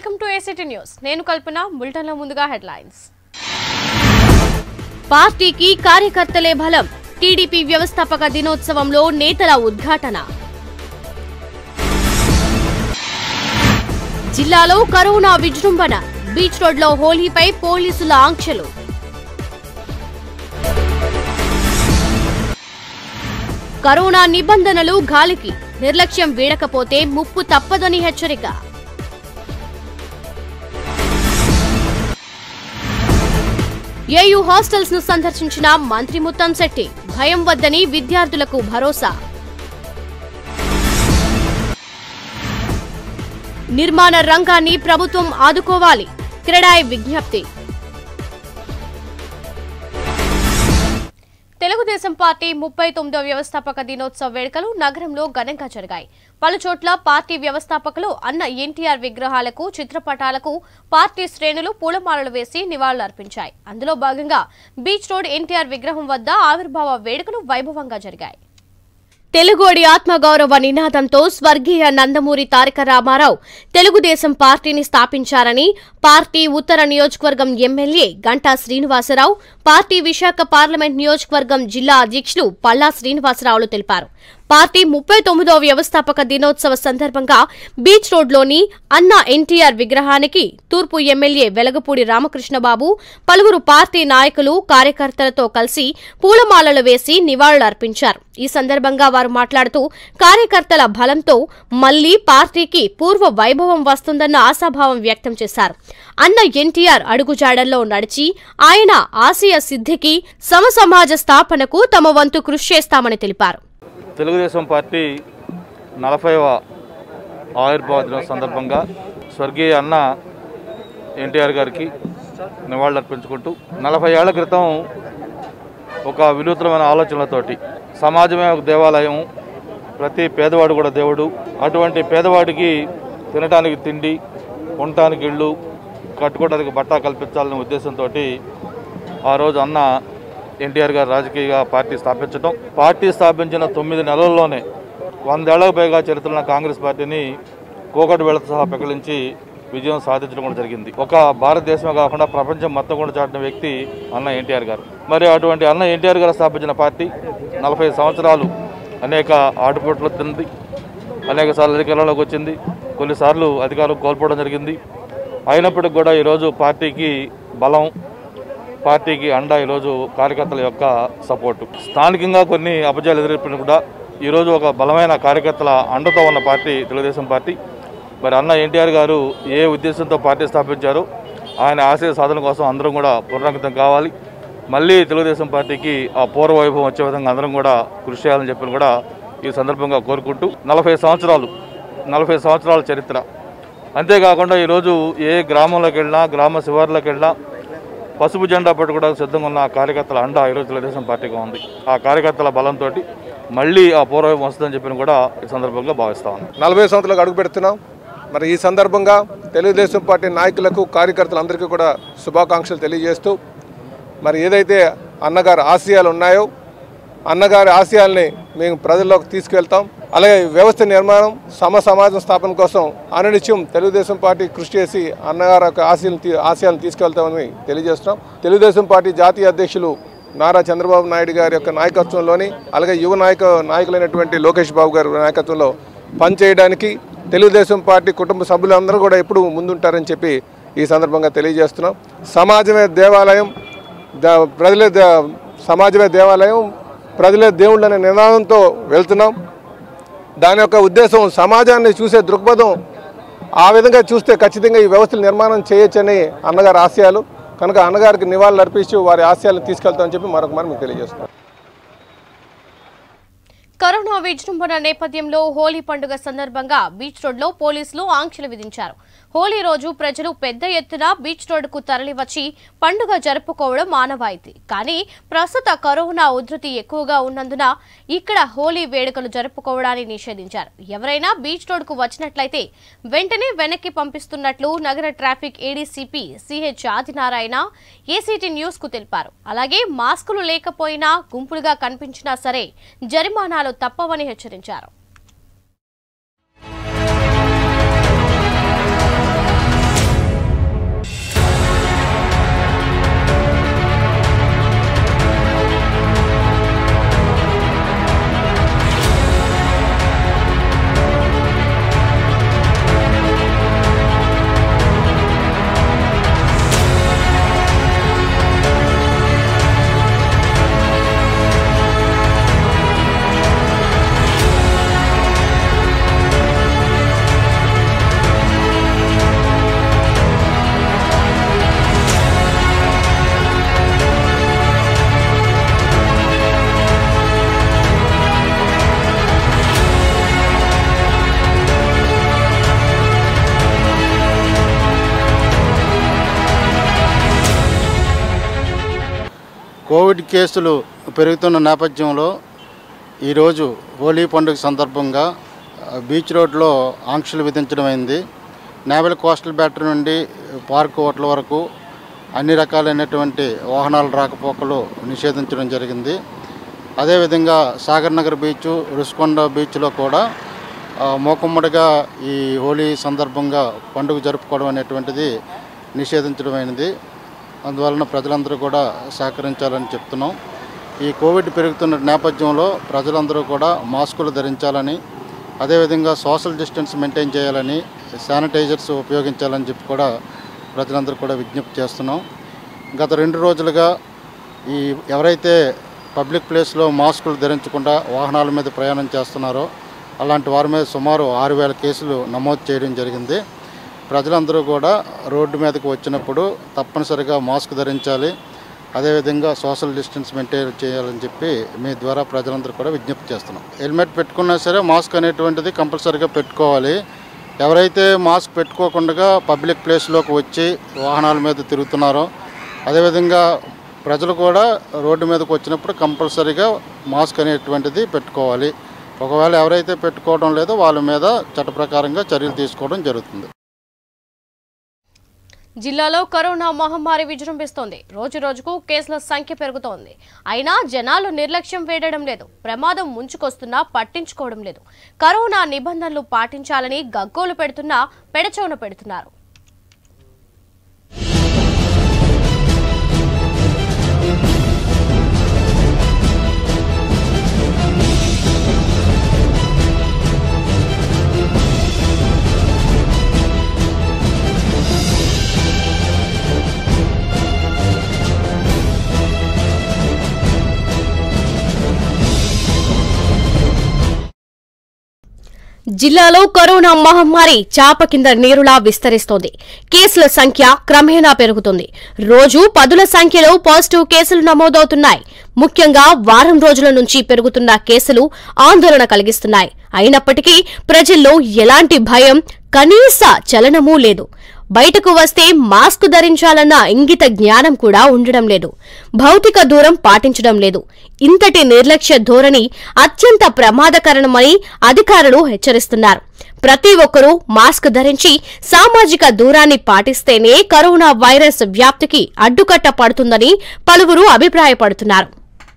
Welcome to ACT news నేను కల్పన బులెటిన్లో ముందుగా హెడ్లైన్స్ పార్టీకి కార్యకర్తలే బలం టీడీపీ వ్యవస్థాపక దినోత్సవంలో నేతల ఉద్ఘాటన జిల్లాలో కరోనా విజృంభణ బీచ్ రోడ్లో హోలీపై పోలీసుల ఆంక్షలు కరోనా నిబంధనలు గాలికి నిర్లక్ష్యం వీడకపోతే ముప్పు తప్పదని హెచ్చరిక ఏయూ హాస్టల్స్ ను సందర్శించిన మంత్రి ముత్తంశెట్టి భయం వద్దని విద్యార్థులకు భరోసా నిర్మాణ రంగాన్ని ప్రభుత్వం ఆదుకోవాలి క్రెడాయ్ విజ్ఞప్తి తెలుగుదేశం పార్టీ ముప్పై తొమ్మిదో వ్యవస్థాపక దినోత్సవ వేడుకలు నగరంలో ఘనంగా జరిగాయి పలు చోట్ల పార్టీ వ్యవస్థాపకులు అన్న ఎన్టీఆర్ విగ్రహాలకు చిత్రపటాలకు పార్టీ శ్రేణులు పూలమాలలు వేసి నివాళులర్పించాయి అందులో భాగంగా బీచ్ రోడ్ ఎన్టీఆర్ విగ్రహం వద్ద ఆవిర్భావ వేడుకలు వైభవంగా జరిగాయి తెలుగోడి ఆత్మగౌరవ నినాదంతో స్వర్గీయ నందమూరి తారక రామారావు తెలుగుదేశం పార్టీని స్థాపించారని పార్టీ ఉత్తర నియోజకవర్గం MLA Ganta Srinivasarao party Visakha parliament నియోజకవర్గం జిల్లా అధ్యక్షులు పల్లా శ్రీనివాసరావులు తెలిపారు పార్టీ ముప్పై తొమ్మిదో వ్యవస్థాపక దినోత్సవ సందర్భంగా బీచ్ రోడ్లోని అన్న ఎన్టీఆర్ విగ్రహానికి తూర్పు ఎమ్మెల్యే వెలగపూడి రామకృష్ణబాబు పలువురు పార్టీ నాయకులు కార్యకర్తలతో కలిసి పూలమాలలు వేసి నివాళులర్పించారు ఈ సందర్భంగా వారు మాట్లాడుతూ కార్యకర్తల బలంతో మళ్లీ పార్టీకి పూర్వ వైభవం వస్తుందన్న ఆశాభావం వ్యక్తం చేశారు అన్న ఎన్టీఆర్ అడుగుజాడల్లో నడిచి ఆయన ఆశయ సిద్ధికి సమసమాజ స్థాపనకు తమ వంతు కృషి చేస్తామని తెలిపారు తెలుగుదేశం పార్టీ నలభైవ ఆవిర్భావ దినోత్సవం సందర్భంగా స్వర్గీయ అన్న ఎన్టీఆర్ గారికి నివాళులర్పించుకుంటూ నలభై ఏళ్ల క్రితం ఒక వినూత్నమైన ఆలోచనలతోటి సమాజమే ఒక దేవాలయం ప్రతి పేదవాడు కూడా దేవుడు అటువంటి పేదవాడికి తినటానికి తిండి ఉండటానికి ఇళ్ళు కట్టుకోవడానికి బట్ట కల్పించాలనే ఉద్దేశంతో ఆ రోజు అన్న ఎన్టీఆర్ గారు రాజకీయ పార్టీ స్థాపించడం పార్టీ స్థాపించిన తొమ్మిది నెలల్లోనే వందేళ్లకు పైగా చరిత్రలో కాంగ్రెస్ పార్టీని కోకటి వేళతో సహా పెకలించి విజయం సాధించడం కూడా జరిగింది ఒక భారతదేశమే కాకుండా ప్రపంచం మొత్తం కూడా చాటిన వ్యక్తి అన్న ఎన్టీఆర్ గారు మరి అటువంటి అన్న ఎన్టీఆర్ గారు స్థాపించిన పార్టీ నలభై సంవత్సరాలు అనేక ఆటుపోట్లు తింది అనేక సార్లు అధికారంలోకి వచ్చింది కొన్నిసార్లు అధికారం కోల్పోవడం జరిగింది అయినప్పటికి కూడా ఈరోజు పార్టీకి బలం పార్టీకి అండ ఈరోజు కార్యకర్తల యొక్క సపోర్టు స్థానికంగా కొన్ని అపజయాలు ఎదురైనప్పుడు కూడా ఈరోజు ఒక బలమైన కార్యకర్తల అండతో ఉన్న పార్టీ తెలుగుదేశం పార్టీ మరి అన్న ఎన్టీఆర్ గారు ఏ ఉద్దేశంతో పార్టీ స్థాపించారో ఆయన ఆశయ సాధన కోసం అందరం కూడా పునరంకితం కావాలి మళ్ళీ తెలుగుదేశం పార్టీకి ఆ పూర్వ వైభవం వచ్చే విధంగా అందరం కూడా కృషి చేయాలని చెప్పి కూడా ఈ సందర్భంగా కోరుకుంటూ నలభై సంవత్సరాలు నలభై సంవత్సరాల చరిత్ర అంతేకాకుండా ఈరోజు ఏ గ్రామంలోకి వెళ్ళినా గ్రామ శివార్లోకి వెళ్ళినా పసుపు జెండా పట్టుకోవడానికి సిద్ధంగా ఉన్న ఆ కార్యకర్తల అండ ఈరోజు తెలుగుదేశం పార్టీగా ఉంది ఆ కార్యకర్తల బలంతో మళ్ళీ ఆ పూర్వం వస్తుందని చెప్పి కూడా ఈ సందర్భంగా భావిస్తా ఉన్నాను నలభై సంవత్సరాలకు అడుగు పెడుతున్నాం మరి ఈ సందర్భంగా తెలుగుదేశం పార్టీ నాయకులకు కార్యకర్తలందరికీ కూడా శుభాకాంక్షలు తెలియజేస్తూ మరి ఏదైతే అన్నగారి ఆశయాలు ఉన్నాయో అన్నగారి ఆశయాల్ని మేము ప్రజల్లోకి తీసుకెళ్తాం అలాగే వ్యవస్థ నిర్మాణం సమ సమాజం స్థాపన కోసం అనునిత్యం తెలుగుదేశం పార్టీ కృషి చేసి అన్నగారి యొక్క ఆశయాలను తీ- ఆశయాలను తీసుకెళ్తామని తెలియజేస్తున్నాం తెలుగుదేశం పార్టీ జాతీయ అధ్యక్షులు నారా చంద్రబాబు నాయుడు గారి యొక్క నాయకత్వంలోని అలాగే యువ నాయక నాయకులైనటువంటి లోకేష్ బాబు గారి నాయకత్వంలో పనిచేయడానికి తెలుగుదేశం పార్టీ కుటుంబ సభ్యులందరూ కూడా ఎప్పుడు ముందుంటారని చెప్పి ఈ సందర్భంగా తెలియజేస్తున్నాం సమాజమే దేవాలయం ద- ప్రజలే దే- సమాజమే దేవాలయం ప్రజలే దేవుళ్ళు అనే నినాదంతో వెళ్తున్నాం దాని యొక్క ఉద్దేశం సమాజాన్ని చూసే దృక్పథం ఆ విధంగా చూస్తే ఖచ్చితంగా ఈ వ్యవస్థలు నిర్మాణం చేయొచ్చని అన్నగారి ఆశయాలు కనుక అన్నగారికి నివాళులు అర్పించి వారి ఆశయాలను తీసుకెళ్తామని చెప్పి మరొక మరి మీకు తెలియజేస్తున్నాం కరోనా విజృంభణ నేపథ్యంలో హోలీ పండుగ సందర్భంగా బీచ్ రోడ్లో పోలీసులు ఆంక్షలు విధించారు హోలీ రోజు ప్రజలు పెద్ద ఎత్తున బీచ్ రోడ్డుకు తరలివచ్చి పండుగ జరుపుకోవడం ఆనవాయితీ కానీ ప్రస్తుత కరోనా ఉధృతి ఎక్కువగా ఉన్నందున ఇక్కడ హోలీ వేడుకలు జరుపుకోవడాన్ని నిషేధించారు ఎవరైనా బీచ్ రోడ్డుకు వచ్చినట్లయితే వెంటనే వెనక్కి పంపిస్తున్నట్లు నగర traffic ADCP CH Adinarayana ACT news కు తెలిపారు అలాగే మాస్కులు లేకపోయినా గుంపులుగా కనిపించినా సరే జరిమానాలు తప్పవని హెచ్చరించారు కోవిడ్ కేసులు పెరుగుతున్న నేపథ్యంలో ఈరోజు హోలీ పండుగ సందర్భంగా ఆ, బీచ్ రోడ్లో ఆంక్షలు విధించడం అయింది నేవల్ కోస్టల్ బ్యాటరీ నుండి పార్క్ హోటల్ వరకు అన్ని రకాలైనటువంటి వాహనాల రాకపోకలు నిషేధించడం జరిగింది అదేవిధంగా సాగర్ నగర్ బీచ్ రుషికొండ బీచ్లో కూడా ఆ, మూకుమ్మడిగా ఈ హోలీ సందర్భంగా పండుగ జరుపుకోవడం అనేటువంటిది నిషేధించడమైనది అందువలన ప్రజలందరూ కూడా సహకరించాలని చెప్తున్నాం ఈ కోవిడ్ పెరుగుతున్న నేపథ్యంలో ప్రజలందరూ కూడా మాస్కులు ధరించాలని అదేవిధంగా సోషల్ డిస్టెన్స్ మెయింటైన్ చేయాలని శానిటైజర్స్ ఉపయోగించాలని చెప్పి కూడా ప్రజలందరూ కూడా విజ్ఞప్తి చేస్తున్నాం గత రెండు రోజులుగా ఈ ఎవరైతే పబ్లిక్ ప్లేస్లో మాస్కులు ధరించకుండా వాహనాల మీద ప్రయాణం చేస్తున్నారో అలాంటి వారి మీద సుమారు ఆరు వేల కేసులు నమోదు చేయడం జరిగింది ప్రజలందరూ కూడా రోడ్డు మీదకి వచ్చినప్పుడు తప్పనిసరిగా మాస్క్ ధరించాలి అదేవిధంగా సోషల్ డిస్టెన్స్ మెయింటైన్ చేయాలని చెప్పి మీ ద్వారా ప్రజలందరూ కూడా విజ్ఞప్తి చేస్తున్నాం హెల్మెట్ పెట్టుకున్నా సరే మాస్క్ అనేటువంటిది కంపల్సరీగా పెట్టుకోవాలి ఎవరైతే మాస్క్ పెట్టుకోకుండా పబ్లిక్ ప్లేస్లోకి వచ్చి వాహనాల మీద తిరుగుతున్నారో అదేవిధంగా ప్రజలు కూడా రోడ్డు మీదకి వచ్చినప్పుడు కంపల్సరీగా మాస్క్ అనేటువంటిది పెట్టుకోవాలి ఒకవేళ ఎవరైతే పెట్టుకోవడం లేదో వాళ్ళ మీద చట్ట ప్రకారంగా చర్యలు తీసుకోవడం జరుగుతుంది జిల్లాలో కరోనా మహమ్మారి విజృంభిస్తోంది రోజు రోజుకు కేసుల సంఖ్య పెరుగుతోంది అయినా జనాలు నిర్లక్ష్యం వేయడం లేదు ప్రమాదం ముంచుకొస్తున్నా పట్టించుకోవడం లేదు కరోనా నిబంధనలు పాటించాలని గగ్గోలు పెడుతున్నా పెడచౌన పెడుతున్నారు జిల్లాలో కరోనా మహమ్మారి చాప కింద నీరులా విస్తరిస్తోంది కేసుల సంఖ్య క్రమేణా పెరుగుతుంది రోజు పదుల సంఖ్యలో పాజిటివ్ కేసులు నమోదవుతున్నాయి ముఖ్యంగా వారం రోజుల నుంచి పెరుగుతున్న కేసులు ఆందోళన కలిగిస్తున్నాయి అయినప్పటికీ ప్రజల్లో ఎలాంటి భయం కనీస చలనమూ లేదు బయటకు వస్తే మాస్క్ ధరించాలన్న ఇంగిత జ్ఞానం కూడా ఉండడం లేదు భౌతిక దూరం పాటించడం లేదు ఇంతటి నిర్లక్ష్య ధోరణి అత్యంత ప్రమాదకరమని అధికారులు హెచ్చరిస్తున్నారు ప్రతి ఒక్కరూ మాస్క్ ధరించి సామాజిక దూరాన్ని పాటిస్తేనే కరోనా వైరస్ వ్యాప్తికి అడ్డుకట్ట పడుతుందని పలువురు అభిప్రాయపడుతున్నారు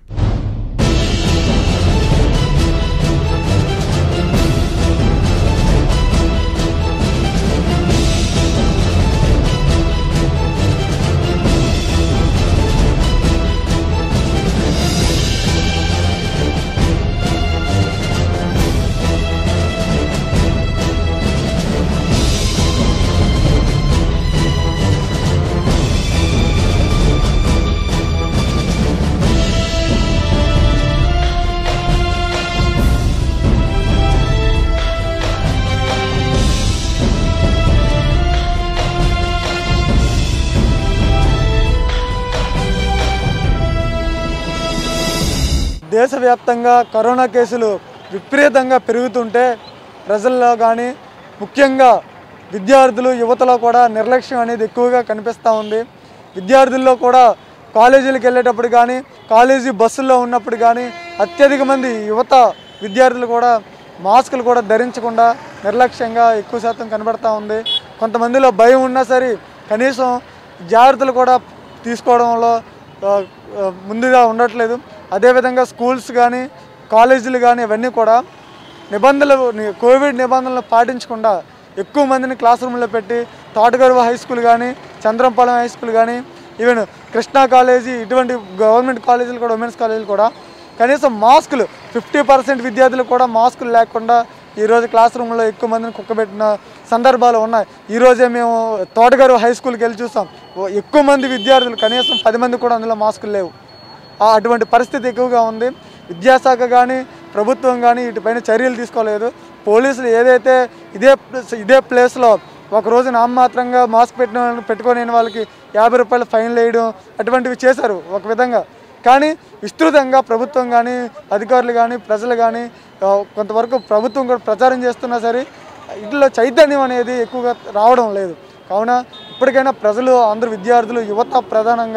దేశవ్యాప్తంగా కరోనా కేసులు విపరీతంగా పెరుగుతుంటే ప్రజల్లో కానీ ముఖ్యంగా విద్యార్థులు యువతలో కూడా నిర్లక్ష్యం అనేది ఎక్కువగా కనిపిస్తూ ఉంది విద్యార్థుల్లో కూడా కాలేజీలకు వెళ్ళేటప్పుడు కానీ కాలేజీ బస్సుల్లో ఉన్నప్పుడు కానీ అత్యధిక మంది యువత విద్యార్థులు కూడా మాస్కులు కూడా ధరించకుండా నిర్లక్ష్యంగా ఎక్కువ శాతం కనబడతా ఉంది కొంతమందిలో భయం ఉన్నా సరే కనీసం జాగ్రత్తలు కూడా తీసుకోవడంలో ఆ, ఆ, ముందుగా ఉండట్లేదు అదేవిధంగా స్కూల్స్ కానీ కాలేజీలు కానీ ఇవన్నీ కూడా నిబంధనలు ని- కోవిడ్ నిబంధనలు పాటించకుండా ఎక్కువ మందిని క్లాస్ రూమ్లో పెట్టి తోటగరువ హై స్కూల్ కానీ చంద్రంపాలెం హై స్కూల్ కానీ ఈవెన్ కృష్ణా కాలేజీ ఇటువంటి గవర్నమెంట్ కాలేజీలు కూడా ఉమెన్స్ కాలేజీలు కూడా కనీసం మాస్కులు ఫిఫ్టీ పర్సెంట్ విద్యార్థులు కూడా మాస్కులు లేకుండా ఈరోజు క్లాస్ రూమ్లో ఎక్కువ మందిని కుక్కబెట్టిన సందర్భాలు ఉన్నాయి ఈరోజే మేము తోటగారు హై స్కూల్కి వెళ్ళి చూసాం ఓ- ఎక్కువ మంది విద్యార్థులు కనీసం పది మంది కూడా అందులో మాస్కులు లేవు ఆ అటువంటి పరిస్థితి ఎక్కువగా ఉంది విద్యాశాఖ కానీ ప్రభుత్వం కానీ వీటిపైన చర్యలు తీసుకోలేదు పోలీసులు ఏదైతే ఇదే ప్లేస్- ఇదే ప్లేస్లో ఒక రోజు నామమాత్రంగా మాస్క్ పెట్టిన వాళ్ళని పెట్టుకొని వాళ్ళకి యాభై రూపాయలు ఫైన్లు వేయడం అటువంటివి చేశారు ఒక విధంగా కానీ విస్తృతంగా ప్రభుత్వం కానీ అధికారులు కానీ ప్రజలు కానీ ఆ, కొంతవరకు ప్రభుత్వం కూడా ప్రచారం చేస్తున్నా సరే ఇట్లా చైతన్యం అనేది ఎక్కువగా రావడం లేదు కావున ఇప్పటికైనా ప్రజలు అందరు విద్యార్థులు యువత ప్రధానంగా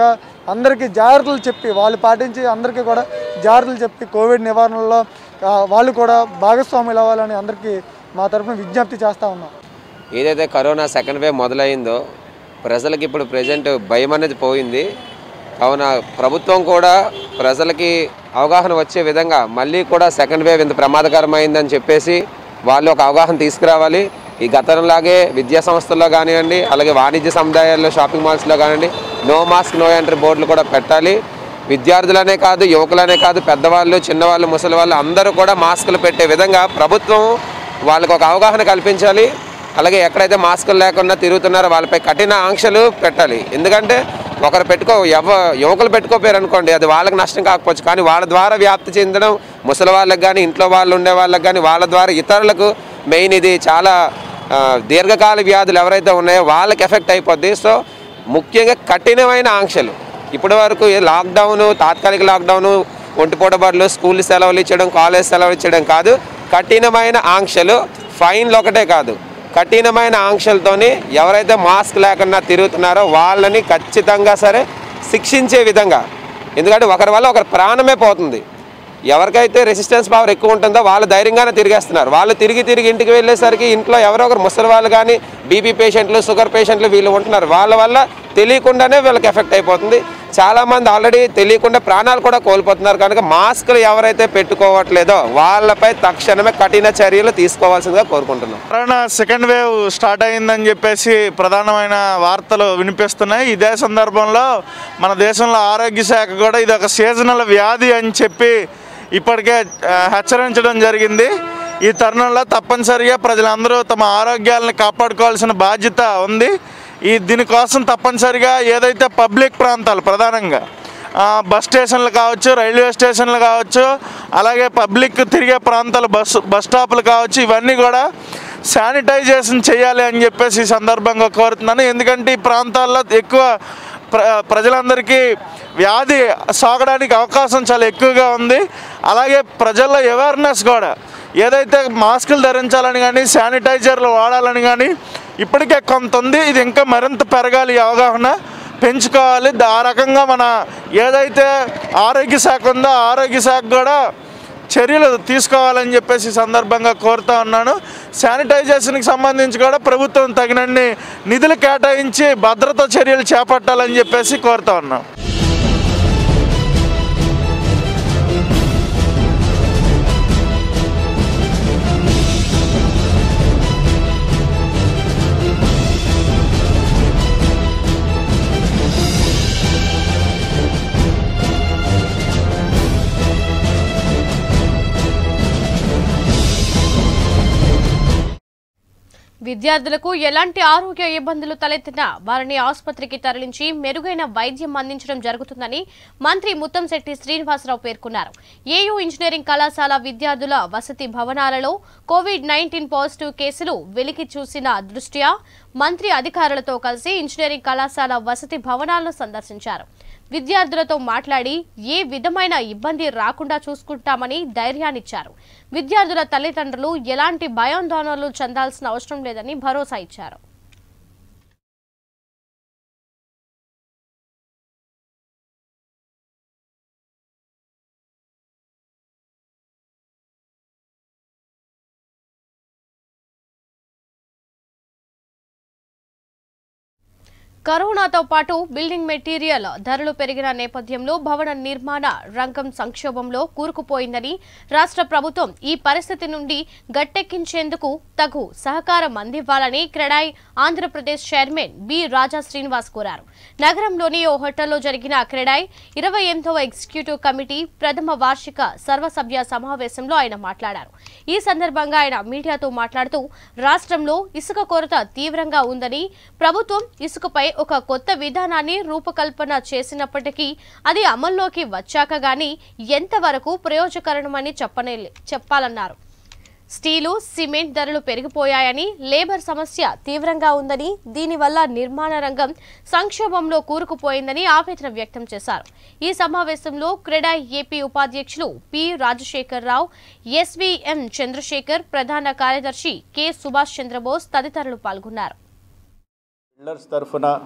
అందరికీ జాగ్రత్తలు చెప్పి వాళ్ళు పాటించి అందరికీ కూడా జాగ్రత్తలు చెప్పి కోవిడ్ నివారణలో ఆ, వాళ్ళు కూడా భాగస్వాములు అవ్వాలని అందరికీ మా తరఫున విజ్ఞప్తి చేస్తూ ఉన్నాం ఏదైతే కరోనా సెకండ్ వేవ్ మొదలైందో ప్రజలకి ఇప్పుడు ప్రజెంట్ భయం అనేది పోయింది కావున ప్రభుత్వం కూడా ప్రజలకి అవగాహన వచ్చే విధంగా మళ్ళీ కూడా సెకండ్ వేవ్ ఇంత ప్రమాదకరమైందని చెప్పేసి వాళ్ళు ఒక అవగాహన తీసుకురావాలి ఈ గతంలాగే విద్యా సంస్థల్లో కానివ్వండి అలాగే వాణిజ్య సముదాయాల్లో షాపింగ్ మాల్స్లో కానివ్వండి నో మాస్క్ నో ఎంట్రీ బోర్డులు కూడా పెట్టాలి విద్యార్థులనే కాదు యువకులనే కాదు పెద్దవాళ్ళు చిన్నవాళ్ళు ముసలి వాళ్ళు అందరూ కూడా మాస్కులు పెట్టే విధంగా ప్రభుత్వం వాళ్ళకు ఒక అవగాహన కల్పించాలి అలాగే ఎక్కడైతే మాస్కులు లేకుండా తిరుగుతున్నారో వాళ్ళపై కఠిన ఆంక్షలు పెట్టాలి ఎందుకంటే ఒకరు పెట్టుకో ఎవ యువకులు పెట్టుకోపోయారు అనుకోండి అది వాళ్ళకి నష్టం కాకపోవచ్చు కానీ వాళ్ళ ద్వారా వ్యాప్తి చెందడం ముసలి వాళ్ళకి కానీ ఇంట్లో వాళ్ళు ఉండే వాళ్ళకి కానీ వాళ్ళ ద్వారా ఇతరులకు మెయిన్ ఇది చాలా ఆ, దీర్ఘకాల వ్యాధులు ఎవరైతే ఉన్నాయో వాళ్ళకి ఎఫెక్ట్ అయిపోద్ది సో ముఖ్యంగా కఠినమైన ఆంక్షలు ఇప్పటి వరకు ఏ లాక్డౌన్ తాత్కాలిక లాక్డౌన్ ఒంటిపూట బడులు స్కూల్ సెలవులు ఇచ్చడం కాలేజ్ సెలవులు ఇచ్చడం కాదు కఠినమైన ఆంక్షలు ఫైన్లు ఒకటే కాదు కఠినమైన ఆంక్షలతోని ఎవరైతే మాస్క్ లేకుండా తిరుగుతున్నారో వాళ్ళని ఖచ్చితంగా సరే శిక్షించే విధంగా ఎందుకంటే ఒకరి వల్ల ఒకరి ప్రాణమే పోతుంది ఎవరికైతే రెసిస్టెన్స్ పవర్ ఎక్కువ ఉంటుందో వాళ్ళు ధైర్యంగానే తిరిగేస్తున్నారు వాళ్ళు తిరిగి తిరిగి ఇంటికి వెళ్ళేసరికి ఇంట్లో ఎవరో ఒకరు ముసలి వాళ్ళు కానీ బీపీ పేషెంట్లు షుగర్ పేషెంట్లు వీళ్ళు ఉంటున్నారు వాళ్ళ వల్ల తెలియకుండానే వీళ్ళకి ఎఫెక్ట్ అయిపోతుంది చాలామంది ఆల్రెడీ తెలియకుండా ప్రాణాలు కూడా కోల్పోతున్నారు కనుక మాస్కులు ఎవరైతే పెట్టుకోవట్లేదో వాళ్ళపై తక్షణమే కఠిన చర్యలు తీసుకోవాల్సిందిగా కోరుకుంటున్నాం కరోనా సెకండ్ వేవ్ స్టార్ట్ అయిందని చెప్పేసి ప్రధానమైన వార్తలు వినిపిస్తున్నాయి ఇదే సందర్భంలో మన దేశంలో ఆరోగ్య శాఖ కూడా ఇది ఒక సీజనల్ వ్యాధి అని చెప్పి ఇప్పటికే ఆ, హెచ్చరించడం జరిగింది ఈ తరుణంలో తప్పనిసరిగా ప్రజలందరూ తమ ఆరోగ్యాలను కాపాడుకోవాల్సిన బాధ్యత ఉంది ఈ దీనికోసం తప్పనిసరిగా ఏదైతే పబ్లిక్ ప్రాంతాలు ప్రధానంగా ఆ, బస్ స్టేషన్లు కావచ్చు రైల్వే స్టేషన్లు కావచ్చు అలాగే పబ్లిక్ తిరిగే ప్రాంతాలు బస్ బస్ స్టాపులు కావచ్చు ఇవన్నీ కూడా శానిటైజేషన్ చేయాలి అని చెప్పేసి ఈ సందర్భంగా కోరుతున్నాను ఎందుకంటే ఈ ప్రాంతాల్లో ఎక్కువ ప్ర ప్రజలందరికీ వ్యాధి సాగడానికి అవకాశం చాలా ఎక్కువగా ఉంది అలాగే ప్రజల్లో అవేర్నెస్ కూడా ఏదైతే మాస్కులు ధరించాలని కానీ శానిటైజర్లు వాడాలని కానీ ఇప్పటికే కొంత ఉంది ఇది ఇంకా మరింత పెరగాలి ఈ అవగాహన పెంచుకోవాలి దా- ఆ రకంగా మన ఏదైతే ఆరోగ్య శాఖ ఉందో ఆ ఆరోగ్య శాఖ కూడా చర్యలు తీసుకోవాలని చెప్పేసి ఈ సందర్భంగా కోరుతా ఉన్నాను శానిటైజేషన్కి సంబంధించి కూడా ప్రభుత్వం తగినన్ని నిధులు కేటాయించి భద్రతా చర్యలు చేపట్టాలని చెప్పేసి కోరుతా ఉన్నాం విద్యార్థులకు ఎలాంటి ఆరోగ్య ఇబ్బందులు తలెత్తినా వారిని ఆసుపత్రికి తరలించి మెరుగైన వైద్యం అందించడం జరుగుతుందని మంత్రి ముత్తంశెట్టి శ్రీనివాసరావు పేర్కొన్నారు ఏయూ ఇంజనీరింగ్ కళాశాల విద్యార్థుల వసతి భవనాలలో కోవిడ్ నైన్టీన్ పాజిటివ్ కేసులు వెలికి చూసిన దృష్ట్యా మంత్రి అధికారులతో కలిసి ఇంజనీరింగ్ కళాశాల వసతి భవనాలను సందర్శించారు విద్యార్థులతో మాట్లాడి ఏ విధమైన ఇబ్బంది రాకుండా చూసుకుంటామని ధైర్యాన్నిచ్చారు విద్యార్థుల తల్లిదండ్రులు ఎలాంటి భయాందోళనలు చెందాల్సిన అవసరం లేదని భరోసా ఇచ్చారు కరోనాతో పాటు బిల్డింగ్ మెటీరియల్ ధరలు పెరిగిన నేపథ్యంలో భవన నిర్మాణ రంగం సంక్షోభంలో కూరుకుపోయిందని రాష్ట్ర ప్రభుత్వం ఈ పరిస్థితి నుండి గట్టెక్కించేందుకు తగు సహకారం అందివ్వాలని క్రెడాయ్ ఆంధ్రప్రదేశ్ చైర్మన్ బి రాజా శ్రీనివాస్ కోరారు నగరంలోని ఓ హోటల్లో జరిగిన క్రెడాయ్ ఇరవై ఎనిమిదవ ఎగ్జిక్యూటివ్ కమిటీ ప్రథమ వార్షిక సర్వసభ్య సమావేశంలో ఆయన మాట్లాడారు ఈ సందర్భంగా ఆయన మీడియాతో మాట్లాడుతూ రాష్ట్రంలో ఇసుక కొరత తీవ్రంగా ఉందని ప్రభుత్వం ఇసుకపై ఒక కొత్త విధానాన్ని రూపకల్పన చేసినప్పటికీ అది అమల్లోకి వచ్చాక గాని ఎంతవరకు ప్రయోజకరమని చెప్పనే చెప్పాలన్నారు స్టీలు సిమెంట్ ధరలు పెరిగిపోయాయని లేబర్ సమస్య తీవ్రంగా ఉందని దీనివల్ల నిర్మాణ రంగం సంక్షోభంలో కూరుకుపోయిందని ఆవేదన వ్యక్తం చేశారు ఈ సమావేశంలో క్రెడా ఏపీ ఉపాధ్యక్షులు పి రాజశేఖర్ రావు ఎస్వీఎం చంద్రశేఖర్ ప్రధాన కార్యదర్శి కె సుభాష్ చంద్రబోస్ తదితరులు పాల్గొన్నారు బిల్డర్స్ తరఫున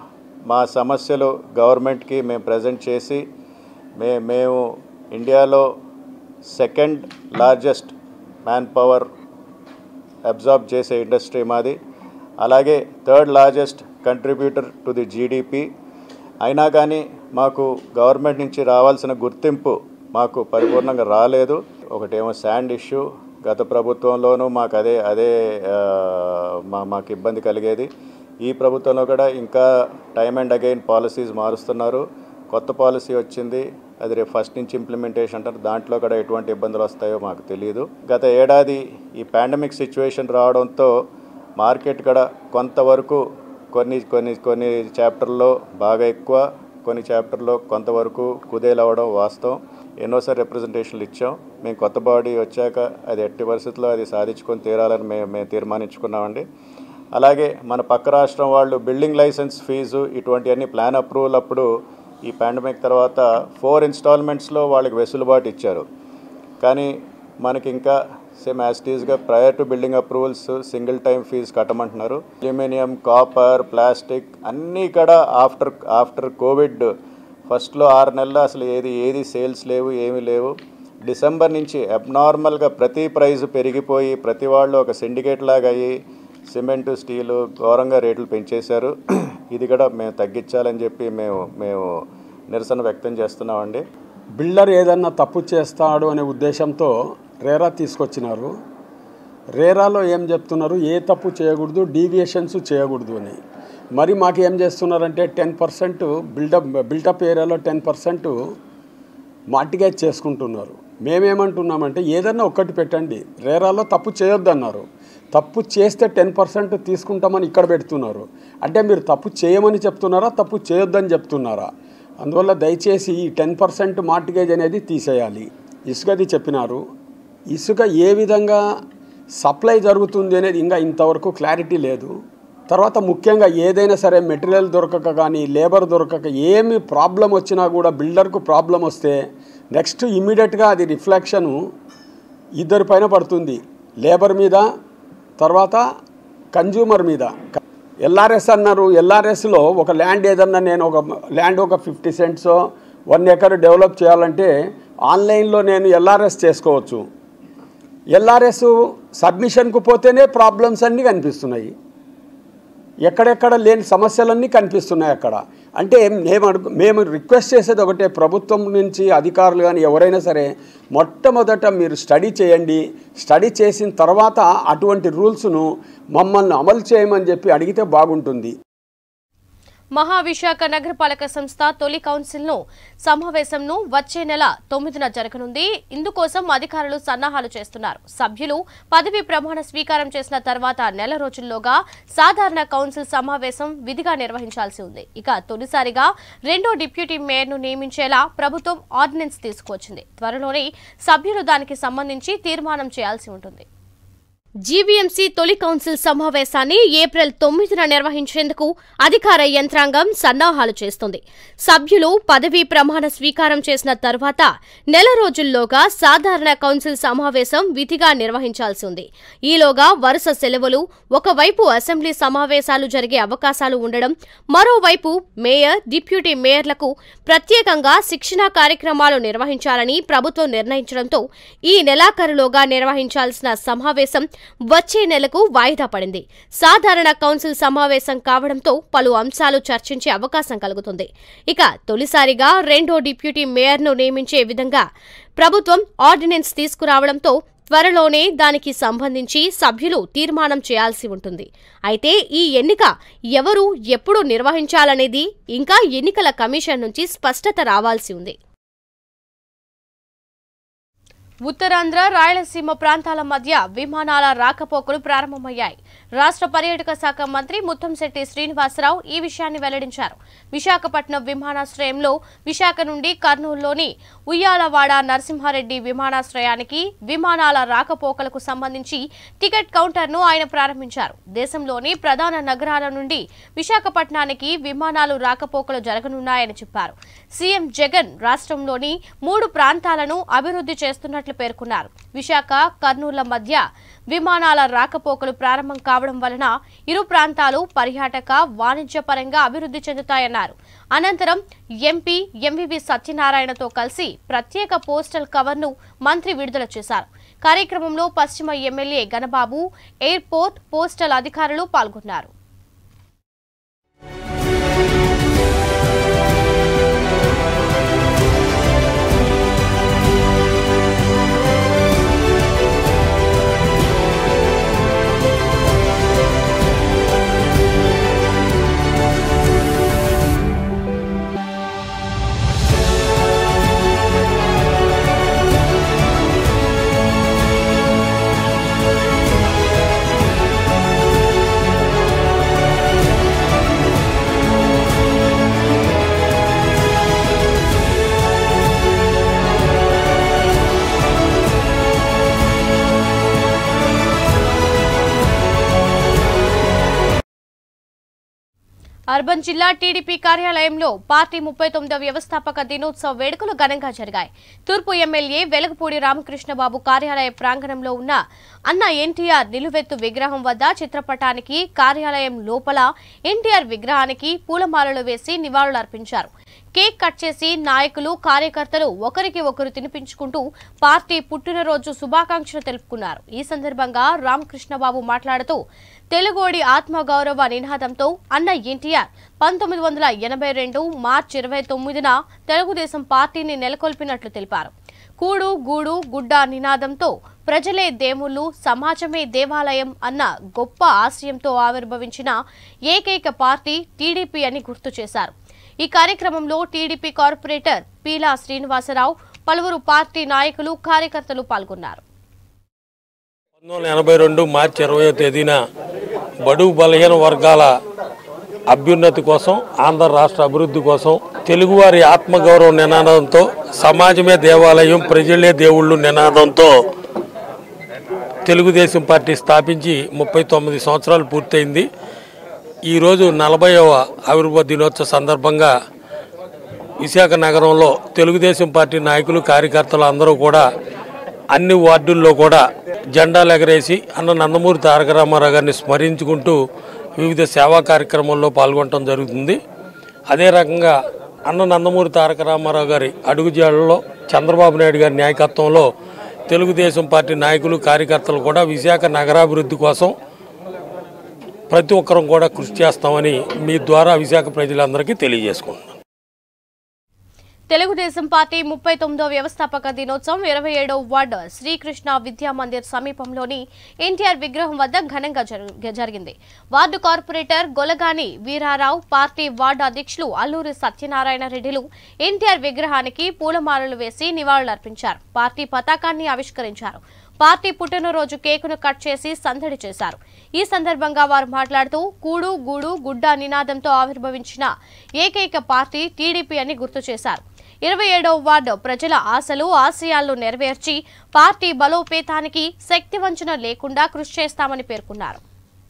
మా సమస్యలు గవర్నమెంట్కి మేము ప్రజెంట్ చేసి మే మేము ఇండియాలో second largest man power absorb చేసే ఇండస్ట్రీ మాది అలాగే third largest contributor to the GDP అయినా కానీ మాకు గవర్నమెంట్ నుంచి రావాల్సిన గుర్తింపు మాకు పరిపూర్ణంగా రాలేదు ఒకటేమో శాండ్ ఇష్యూ గత ప్రభుత్వంలోనూ మాకు అదే అదే ఆ, మా మాకు ఇబ్బంది కలిగేది ఈ ప్రభుత్వంలో కూడా ఇంకా టైమ్ అండ్ అగైన్ పాలసీస్ మారుస్తున్నారు కొత్త పాలసీ వచ్చింది అది రేపు ఫస్ట్ నుంచి ఇంప్లిమెంటేషన్ అంటారు దాంట్లో కూడా ఎటువంటి ఇబ్బందులు వస్తాయో మాకు తెలియదు గత ఏడాది ఈ పాండమిక్ సిచ్యువేషన్ రావడంతో మార్కెట్ కూడా కొంతవరకు కొన్ని కొన్ని కొన్ని చాప్టర్లో బాగా ఎక్కువ కొన్ని చాప్టర్లో కొంతవరకు కుదేలవ్వడం వాస్తవం ఎన్నోసారి రిప్రజెంటేషన్లు ఇచ్చాం మేము కొత్త బాడీ వచ్చాక అది ఎట్టి పరిస్థితుల్లో అది సాధించుకొని తీరాలని మేము మేము తీర్మానించుకున్నామండి అలాగే మన పక్క రాష్ట్రం వాళ్ళు బిల్డింగ్ లైసెన్స్ ఫీజు ఇటువంటివన్నీ ప్లాన్ అప్రూవల్ అప్పుడు ఈ పాండమిక్ తర్వాత ఫోర్ ఇన్స్టాల్మెంట్స్లో వాళ్ళకి వెసులుబాటు ఇచ్చారు కానీ మనకి ఇంకా సేమ్ యాస్టీస్గా prior to building approvals single time fee కట్టమంటున్నారు అల్యూమినియం కాపర్ ప్లాస్టిక్ అన్నీ కూడా ఆఫ్టర్ ఆఫ్టర్ కోవిడ్ ఫస్ట్లో ఆరు నెలలు అసలు ఏది ఏది సేల్స్ లేవు ఏమీ లేవు డిసెంబర్ నుంచి అబ్నార్మల్గా ప్రతి ప్రైస్ పెరిగిపోయి ప్రతి వాళ్ళు ఒక సిండికేట్ లాగా అయ్యి సిమెంటు స్టీలు ఘోరంగా రేట్లు పెంచేశారు ఇది కూడా మేము తగ్గించాలని చెప్పి మేము మేము నిరసన వ్యక్తం చేస్తున్నామండి బిల్డర్ ఏదన్నా తప్పు చేస్తాడు అనే ఉద్దేశంతో రేరా తీసుకొచ్చినారు రేరాలో ఏం చెప్తున్నారు ఏ తప్పు చేయకూడదు డీవియేషన్స్ చేయకూడదు అని మరి మాకు ఏం చేస్తున్నారంటే టెన్ పర్సెంట్ బిల్డప్ బిల్టప్ ఏరియాలో టెన్ పర్సెంట్ మార్టిగేజ్ చేసుకుంటున్నారు మేమేమంటున్నామంటే ఏదన్నా ఒక్కటి పెట్టండి రేరాలో తప్పు చేయొద్దన్నారు తప్పు చేస్తే టెన్ పర్సెంట్ తీసుకుంటామని ఇక్కడ పెడుతున్నారు అంటే మీరు తప్పు చేయమని చెప్తున్నారా తప్పు చేయొద్దని చెప్తున్నారా అందువల్ల దయచేసి ఈ టెన్ పర్సెంట్ మార్టిగేజ్ అనేది తీసేయాలి ఇసుకది చెప్పినారు ఇసుక ఏ విధంగా సప్లై జరుగుతుంది అనేది ఇంకా ఇంతవరకు క్లారిటీ లేదు తర్వాత ముఖ్యంగా ఏదైనా సరే మెటీరియల్ దొరకక కానీ లేబర్ దొరకక ఏమి ప్రాబ్లం వచ్చినా కూడా బిల్డర్కు ప్రాబ్లం వస్తే నెక్స్ట్ ఇమ్మీడియట్గా అది రిఫ్లెక్షను ఇద్దరి పైన పడుతుంది లేబర్ మీద తర్వాత కన్జ్యూమర్ మీద ఎల్ఆర్ఎస్ అన్నారు ఎల్ఆర్ఎస్లో ఒక ల్యాండ్ ఏదన్నా నేను ఒక ల్యాండ్ ఒక fifty cents one acre develop చేయాలంటే ఆన్లైన్లో నేను ఎల్ఆర్ఎస్ చేసుకోవచ్చు ఎల్ఆర్ఎస్ సబ్మిషన్కు పోతేనే ప్రాబ్లమ్స్ అన్నీ కనిపిస్తున్నాయి ఎక్కడెక్కడ లేని సమస్యలన్నీ కనిపిస్తున్నాయి అక్కడ అంటే మేము అడుగు మేము రిక్వెస్ట్ చేసేది ఒకటే ప్రభుత్వం నుంచి అధికారులు కానీ ఎవరైనా సరే మొట్టమొదట మీరు స్టడీ చేయండి స్టడీ చేసిన తర్వాత అటువంటి రూల్స్ను మమ్మల్ని అమలు చేయమని చెప్పి అడిగితే బాగుంటుంది మహావిశాఖ నగరపాలక సంస్థ తొలి కౌన్సిల్ను సమావేశంను వచ్చే నెల తొమ్మిదిన జరగనుంది ఇందుకోసం అధికారులు సన్నాహాలు చేస్తున్నారు సభ్యులు పదవి ప్రమాణ స్వీకారం చేసిన తర్వాత నెల రోజుల్లోగా సాధారణ కౌన్సిల్ సమావేశం విధిగా నిర్వహించాల్సి ఉంది ఇక తొలిసారిగా రెండో డిప్యూటీ మేయర్ను నియమించేలా ప్రభుత్వం ఆర్డినెన్స్ తీసుకువచ్చింది త్వరలోనే సభ్యులు దానికి సంబంధించి తీర్మానం చేయాల్సి ఉంటుంది జీవీఎంసీ తొలి కౌన్సిల్ సమావేశాన్ని ఏప్రిల్ తొమ్మిదిన నిర్వహించేందుకు అధికార యంత్రాంగం సన్నాహాలు చేస్తుంది సభ్యులు పదవీ ప్రమాణ స్వీకారం చేసిన తర్వాత నెల రోజుల్లోగా సాధారణ కౌన్సిల్ సమావేశం విధిగా నిర్వహించాల్సి ఉంది ఈలోగా వరుస సెలవులు ఒకవైపు అసెంబ్లీ సమావేశాలు జరిగే అవకాశాలు ఉండడం మరోవైపు మేయర్ డిప్యూటీ మేయర్లకు ప్రత్యేకంగా శిక్షణా కార్యక్రమాలు నిర్వహించాలని ప్రభుత్వం నిర్ణయించడంతో ఈ నెలాఖరులోగా నిర్వహించాల్సిన సమావేశం వచ్చే నెలకు వాయిదా పడింది సాధారణ కౌన్సిల్ సమావేశం కావడంతో పలు అంశాలు చర్చించే అవకాశం కలుగుతుంది ఇక తొలిసారిగా రెండో డిప్యూటీ మేయర్ను నియమించే విధంగా ప్రభుత్వం ఆర్డినెన్స్ తీసుకురావడంతో త్వరలోనే దానికి సంబంధించి సభ్యులు తీర్మానం చేయాల్సి ఉంటుంది అయితే ఈ ఎన్నిక ఎవరు ఎప్పుడు నిర్వహించాలనేది ఇంకా ఎన్నికల కమిషన్ నుంచి స్పష్టత రావాల్సి ఉంది ఉత్తరాంధ్ర రాయలసీమ ప్రాంతాల మధ్య విమానాల రాకపోకలు ప్రారంభమయ్యాయి రాష్ట్ర పర్యాటక శాఖ మంత్రి ముత్తంశెట్టి శ్రీనివాసరావు ఈ విషయాన్ని వెల్లడించారు విశాఖపట్నం విమానాశ్రయంలో విశాఖ నుండి కర్నూలులోని ఉయ్యాలవాడ నరసింహారెడ్డి విమానాశ్రయానికి విమానాల రాకపోకలకు సంబంధించి టికెట్ కౌంటర్ను ఆయన ప్రారంభించారు దేశంలోని ప్రధాన నగరాల నుండి విశాఖపట్నానికి విమానాలు రాకపోకలు జరగనున్నాయని చెప్పారు సీఎం జగన్ రాష్ట్రంలోని మూడు ప్రాంతాలను అభివృద్ధి చేస్తున్నట్లు చేసినట్లు పేర్కొన్నారు విశాఖ కర్నూలు మధ్య విమానాల రాకపోకలు ప్రారంభం కావడం వలన ఇరు ప్రాంతాలు పర్యాటక వాణిజ్య పరంగా అభివృద్ధి చెందుతాయన్నారు అనంతరం ఎంపీ ఎంవివి సత్యనారాయణతో కలిసి ప్రత్యేక పోస్టల్ కవర్ను మంత్రి విడుదల చేశారు కార్యక్రమంలో పశ్చిమ ఎమ్మెల్యే గణబాబు ఎయిర్పోర్ట్ పోస్టల్ అధికారులు పాల్గొన్నారు అర్బన్ జిల్లా టీడీపీ కార్యాలయంలో పార్టీ ముప్పై తొమ్మిదవ వ్యవస్థాపక దినోత్సవ వేడుకలు ఘనంగా జరిగాయి తూర్పు ఎమ్మెల్యే వెలగపూడి రామకృష్ణబాబు కార్యాలయ ప్రాంగణంలో ఉన్న అన్న ఎన్టీఆర్ నిలువెత్తు విగ్రహం వద్ద చిత్రపటానికి కార్యాలయం లోపల ఎన్టీఆర్ విగ్రహానికి పూలమాలలు వేసి నివాళులర్పించారు కేక్ కట్ చేసి నాయకులు కార్యకర్తలు ఒకరికి ఒకరు తినిపించుకుంటూ పార్టీ పుట్టినరోజు శుభాకాంక్షలు తెలుపుకున్నారు ఈ సందర్భంగా రామకృష్ణబాబు మాట్లాడుతూ తెలుగోడి ఆత్మగౌరవ నినాదంతో అన్న ఎన్టీఆర్ పంతొమ్మిది వందల ఎనభై రెండు మార్చి ఇరవై తొమ్మిదిన తెలుగుదేశం పార్టీని నెలకొల్పినట్లు తెలిపారు కూడు గూడు గుడ్డ నినాదంతో ప్రజలే దేవుళ్ళు సమాజమే దేవాలయం అన్న గొప్ప ఆశయంతో ఆవిర్భవించిన ఏకైక పార్టీ టీడీపీ అని గుర్తు చేశారు ఈ కార్యక్రమంలో టీడీపీ కార్పొరేటర్ పీలా శ్రీనివాసరావు పలువురు పార్టీ నాయకులు కార్యకర్తలు పాల్గొన్నారు పంతొమ్మిది వందల ఎనభై రెండు మార్చి ఇరవయో తేదీన బడుగు బలహీన వర్గాల అభ్యున్నతి కోసం ఆంధ్ర రాష్ట్ర అభివృద్ధి కోసం తెలుగువారి ఆత్మగౌరవ నినాదంతో సమాజమే దేవాలయం ప్రజలే దేవుళ్ళు నినాదంతో తెలుగుదేశం పార్టీ స్థాపించి ముప్పై తొమ్మిది సంవత్సరాలు పూర్తయింది ఈరోజు నలభైవ ఆవిర్భావ దినోత్సవ సందర్భంగా విశాఖ నగరంలో తెలుగుదేశం పార్టీ నాయకులు కార్యకర్తలు అందరూ కూడా అన్ని వార్డుల్లో కూడా జెండాలు ఎగరేసి అన్న నందమూరి తారక రామారావు గారిని స్మరించుకుంటూ వివిధ సేవా కార్యక్రమాల్లో పాల్గొనడం జరుగుతుంది అదే రకంగా అన్న నందమూరి తారక రామారావు గారి అడుగుజాడల్లో చంద్రబాబు నాయుడు గారి నాయకత్వంలో తెలుగుదేశం పార్టీ నాయకులు కార్యకర్తలు కూడా విశాఖ నగరాభివృద్ధి కోసం ప్రతి ఒక్కరం కూడా కృషి చేస్తామని మీ ద్వారా విశాఖ ప్రజలందరికీ తెలియజేసుకుంటున్నాను తెలుగుదేశం పార్టీ ముప్పై తొమ్మిదో వ్యవస్థాపక దినోత్సవం ఇరవై ఏడవ వార్డు శ్రీకృష్ణ విద్యా మందిర్ సమీపంలోని ఎన్టీఆర్ విగ్రహం వద్ద ఘనంగా జరు- జరిగింది ward corporator Golagani Veerarao party ward అధ్యక్షులు అల్లూరి సత్యనారాయణ రెడ్డిలు ఎన్టీఆర్ విగ్రహానికి పూలమాలలు వేసి నివాళులర్పించారు పార్టీ పతాకాన్ని ఆవిష్కరించారు పార్టీ పుట్టినరోజు కేకును కట్ చేసి సందడి చేశారు ఈ సందర్భంగా వారు మాట్లాడుతూ కూడు గూడు గుడ్డ నినాదంతో ఆవిర్భవించిన ఏకైక పార్టీ టీడీపీ అని గుర్తు చేశారు ఇరవై ఏడవ వార్డు ప్రజల ఆశలు ఆశయాలను నెరవేర్చి పార్టీ బలోపేతానికి శక్తి వంచన లేకుండా కృషి చేస్తామని పేర్కొన్నారు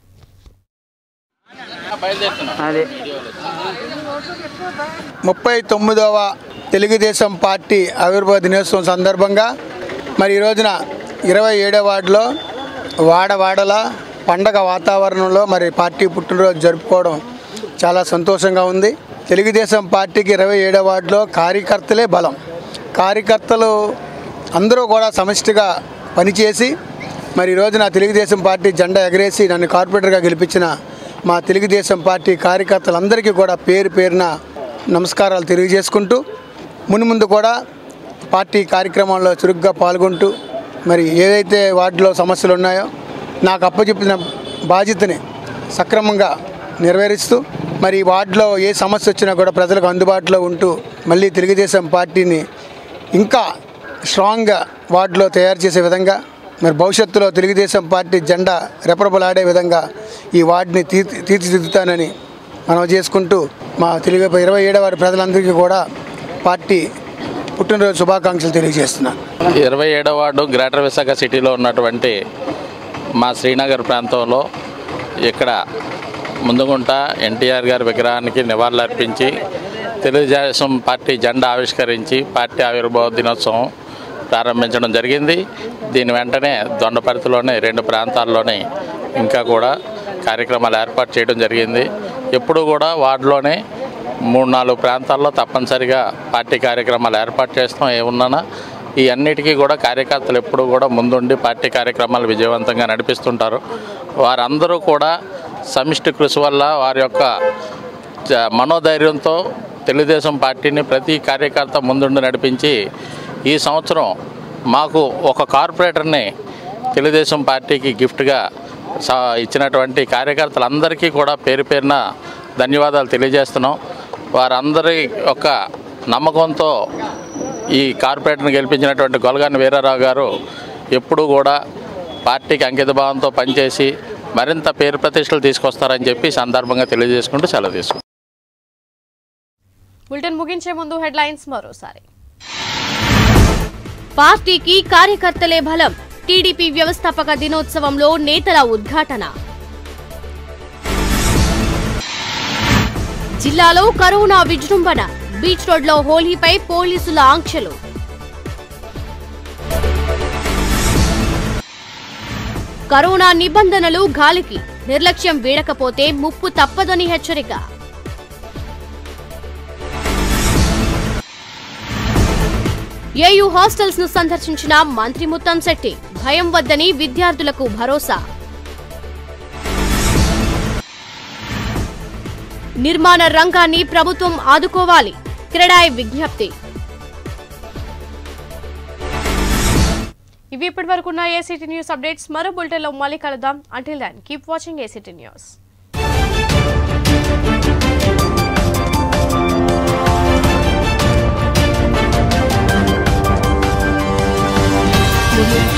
ముప్పై తొమ్మిదవ తెలుగుదేశం పార్టీ ఆవిర్భావ దినోత్సవం సందర్భంగా మరి ఈ రోజున ఇరవై ఏడవ వార్డులో వాడవాడల పండగ వాతావరణంలో మరి పార్టీ పుట్టినరోజు జరుపుకోవడం చాలా సంతోషంగా ఉంది తెలుగుదేశం పార్టీకి ఇరవై ఏడవ వార్డులో కార్యకర్తలే బలం కార్యకర్తలు అందరూ కూడా సమిష్టిగా పనిచేసి మరి ఈ రోజున తెలుగుదేశం పార్టీ జెండా ఎగరేసి నన్ను కార్పొరేటర్గా గెలిపించిన మా తెలుగుదేశం పార్టీ కార్యకర్తలందరికీ కూడా పేరు పేరున నమస్కారాలు తెలియజేసుకుంటూ మున్ముందు కూడా పార్టీ కార్యక్రమాల్లో చురుగ్గా పాల్గొంటూ మరి ఏదైతే వార్డులో సమస్యలు ఉన్నాయో నాకు అప్పచెప్పిన బాధ్యతని సక్రమంగా నెరవేరుస్తూ మరి ఈ వార్డులో ఏ సమస్య వచ్చినా కూడా ప్రజలకు అందుబాటులో ఉంటూ మళ్ళీ తెలుగుదేశం పార్టీని ఇంకా స్ట్రాంగ్గా వార్డులో తయారు చేసే విధంగా మరి భవిష్యత్తులో తెలుగుదేశం పార్టీ జెండా రెపరెపలాడే విధంగా ఈ వార్డుని తీర్చి తీర్చిదిద్దుతానని మనం చేసుకుంటూ మా తెలుగు ఇరవై ఏడవ వారి ప్రజలందరికీ కూడా పార్టీ పుట్టినరోజు శుభాకాంక్షలు తెలియజేస్తున్నాను ఇరవై ఏడవ వార్డు గ్రేటర్ విశాఖ సిటీలో ఉన్నటువంటి మా శ్రీనగర్ ప్రాంతంలో ఇక్కడ ముందుగుంట ఎన్టీఆర్ గారి విగ్రహానికి నివాళులర్పించి తెలుగుదేశం పార్టీ జెండా ఆవిష్కరించి పార్టీ ఆవిర్భావ దినోత్సవం ప్రారంభించడం జరిగింది దీని వెంటనే దొండపరిధిలోని రెండు ప్రాంతాల్లోని ఇంకా కూడా కార్యక్రమాలు ఏర్పాటు చేయడం జరిగింది ఎప్పుడు కూడా వార్డులోనే మూడు నాలుగు ప్రాంతాల్లో తప్పనిసరిగా పార్టీ కార్యక్రమాలు ఏర్పాటు చేస్తాం ఏమున్నా ఈ అన్నిటికీ కూడా కార్యకర్తలు ఎప్పుడూ కూడా ముందుండి పార్టీ కార్యక్రమాలు విజయవంతంగా నడిపిస్తుంటారు వారందరూ కూడా సమిష్టి కృషి వల్ల వారి యొక్క జ- మనోధైర్యంతో తెలుగుదేశం పార్టీని ప్రతి కార్యకర్త ముందుండి నడిపించి ఈ సంవత్సరం మాకు ఒక కార్పొరేటర్ని తెలుగుదేశం పార్టీకి గిఫ్ట్గా స- ఇచ్చినటువంటి కార్యకర్తలందరికీ కూడా పేరు పేరున ధన్యవాదాలు తెలియజేస్తున్నాం వారందరి యొక్క నమ్మకంతో ఈ కార్పొరేటర్ని గెలిపించినటువంటి గొలగాని వీరారావు గారు ఎప్పుడూ కూడా పార్టీకి అంకితభావంతో పనిచేసి మరింత పేరు ప్రతిష్టలు తీసుకొస్తారని చెప్పి ఈ సందర్భంగా తెలియజేసుకుంటూ సెలవు తీసుకుంటాం బులెటిన్ ముగించే ముందు హెడ్లైన్స్ మరోసారి పార్టీకి కార్యకర్తలే బలం టీడీపీ వ్యవస్థాపక దినోత్సవంలో నేతల ఉద్ఘాటన జిల్లాలో కరోనా విజృంభణ బీచ్ రోడ్లో హోలీపై పోలీసుల ఆంక్షలు కరోనా నిబంధనలు గాలికి నిర్లక్ష్యం వీడకపోతే ముప్పు తప్పదని హెచ్చరిక ఏయూ హాస్టల్స్ ను సందర్శించిన మంత్రి ముత్తంశెట్టి భయం వద్దని విద్యార్థులకు భరోసా నిర్మాణ రంగాన్ని ప్రభుత్వం ఆదుకోవాలి క్రెడాయ్ విజ్ఞప్తి ఇవి ఇప్పటి వరకు ఉన్న ఏసీటీ న్యూస్ అప్డేట్స్ మరో బులెటిన్లో మళ్ళీ కలుద్దాం until then keep watching ACT news Thank you.